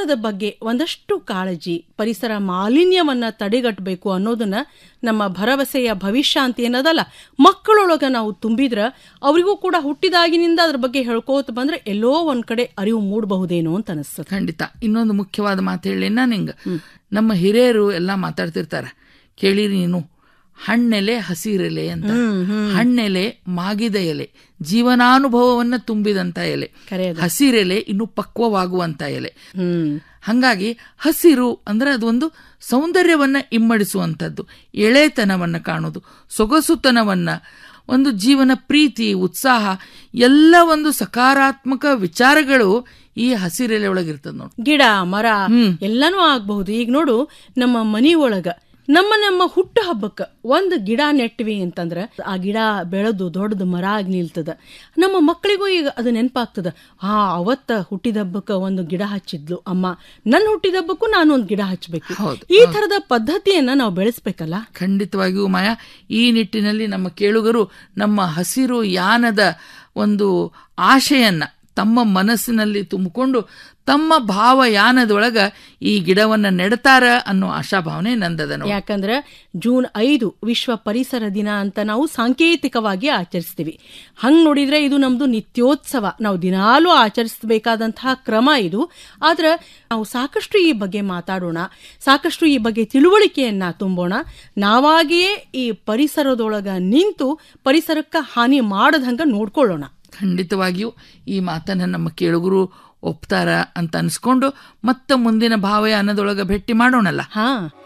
ಪರಿಸರದ ಬಗ್ಗೆ ಒಂದಷ್ಟು ಕಾಳಜಿ ಪರಿಸರ ಮಾಲಿನ್ಯವನ್ನ ತಡೆಗಟ್ಟಬೇಕು ಅನ್ನೋದನ್ನ ನಮ್ಮ ಭರವಸೆಯ ಭವಿಷ್ಯ ಅಂತ ಏನದಲ್ಲ ಮಕ್ಕಳೊಳಗ ನಾವು ತುಂಬಿದ್ರ ಅವರಿಗೂ ಕೂಡ ಹುಟ್ಟಿದಾಗಿನಿಂದ ಅದ್ರ ಬಗ್ಗೆ ಹೇಳ್ಕೋತ ಬಂದ್ರೆ ಎಲ್ಲೋ ಒಂದ್ ಕಡೆ ಅರಿವು ಮೂಡಬಹುದೇನೋ ಅಂತ ಅನಿಸ್ತದೆ ಖಂಡಿತ ಇನ್ನೊಂದು ಮುಖ್ಯವಾದ ಮಾತು ಹೇಳಿ ನಿಂಗ ನಮ್ಮ ಹಿರಿಯರು ಎಲ್ಲ ಮಾತಾಡ್ತಿರ್ತಾರೆ ಕೇಳಿರಿ ನೀನು ಹಣ್ಣೆಲೆ ಹಸಿರೆಲೆ ಅಂತ ಹಣ್ಣೆಲೆ ಮಾಗಿದ ಎಲೆ ಜೀವನಾನುಭವವನ್ನ ತುಂಬಿದಂತ ಎಲೆ ಖರೆ ಅದು. ಹಸಿರೆಲೆ ಇನ್ನು ಪಕ್ವವಾಗುವಂತ ಎಲೆ ಹ್ಮ್ ಹಂಗಾಗಿ ಹಸಿರು ಅಂದ್ರೆ ಅದೊಂದು ಸೌಂದರ್ಯವನ್ನ ಇಮ್ಮಡಿಸುವಂಥದ್ದು ಎಳೆತನವನ್ನ ಕಾಣೋದು ಸೊಗಸುತನವನ್ನ ಒಂದು ಜೀವನ ಪ್ರೀತಿ ಉತ್ಸಾಹ ಎಲ್ಲ ಒಂದು ಸಕಾರಾತ್ಮಕ ವಿಚಾರಗಳು ಈ ಹಸಿರೆಲೆ ಒಳಗಿರ್ತದ ನೋಡಿ ಗಿಡ ಮರ ಎಲ್ಲಾನು ಆಗ್ಬಹುದು ಈಗ ನೋಡು ನಮ್ಮ ಮನಿ ಒಳಗ ನಮ್ಮ ನಮ್ಮ ಹುಟ್ಟು ಹಬ್ಬಕ್ಕ ಒಂದು ಗಿಡ ನೆಟ್ವಿ ಅಂತಂದ್ರ ಆ ಗಿಡ ಬೆಳೆದು ದೊಡ್ಡದು ಮರ ಆಗಿ ನಿಲ್ತದ ನಮ್ಮ ಮಕ್ಕಳಿಗೂ ಈಗ ಅದು ನೆನಪಾಗ್ತದ ಹಾ ಅವತ್ತ ಹುಟ್ಟಿದ ಹಬ್ಬಕ್ಕ ಒಂದು ಗಿಡ ಹಚ್ಚಿದ್ಲು ಅಮ್ಮ ನನ್ನ ಹುಟ್ಟಿದ ಹಬ್ಬಕ್ಕೂ ನಾನು ಒಂದು ಗಿಡ ಹಚ್ಚಬೇಕು ಹೌದು, ಈ ತರದ ಪದ್ಧತಿಯನ್ನ ನಾವು ಬೆಳೆಸ್ಬೇಕಲ್ಲ ಖಂಡಿತವಾಗಿಯೂ ಮಾಯಾ ಈ ನಿಟ್ಟಿನಲ್ಲಿ ನಮ್ಮ ಕೇಳುಗರು ನಮ್ಮ ಹಸಿರು ಯಾನದ ಒಂದು ಆಶೆಯನ್ನ ತಮ್ಮ ಮನಸ್ಸಿನಲ್ಲಿ ತುಂಬಿಕೊಂಡು ತಮ್ಮ ಭಾವಯಾನದೊಳಗ ಈ ಗಿಡವನ್ನ ನೆಡ್ತಾರ ಅನ್ನೋ ಆಶಾಭಾವನೆ ನಂದದ ನೋಡಿ. ಯಾಕಂದ್ರೆ ಜೂನ್ ಐದು ವಿಶ್ವ ಪರಿಸರ ದಿನ ಅಂತ ನಾವು ಸಾಂಕೇತಿಕವಾಗಿ ಆಚರಿಸ್ತೀವಿ ಹಂಗ್ ನೋಡಿದ್ರೆ ಇದು ನಮ್ದು ನಿತ್ಯೋತ್ಸವ ನಾವು ದಿನಾಲೂ ಆಚರಿಸಬೇಕಾದಂತಹ ಕ್ರಮ ಇದು ಆದ್ರೆ ನಾವು ಸಾಕಷ್ಟು ಈ ಬಗ್ಗೆ ಮಾತಾಡೋಣ ಸಾಕಷ್ಟು ಈ ಬಗ್ಗೆ ತಿಳುವಳಿಕೆಯನ್ನ ತುಂಬೋಣ ನಾವಾಗಿಯೇ ಈ ಪರಿಸರದೊಳಗ ನಿಂತು ಪರಿಸರಕ್ಕೆ ಹಾನಿ ಮಾಡದಂಗ ನೋಡ್ಕೊಳ್ಳೋಣ ಖಂಡಿತವಾಗಿಯೂ ಈ ಮಾತನ್ನ ನಮ್ಮ ಕೇಳುಗರು ಒಪ್ತಾರ ಅಂತ ಅನ್ಸ್ಕೊಂಡು ಮತ್ತೆ ಮುಂದಿನ ಭಾವಯಾನದೊಳಗ ಭೇಟಿ ಮಾಡೋಣಲ್ಲ ಹಾ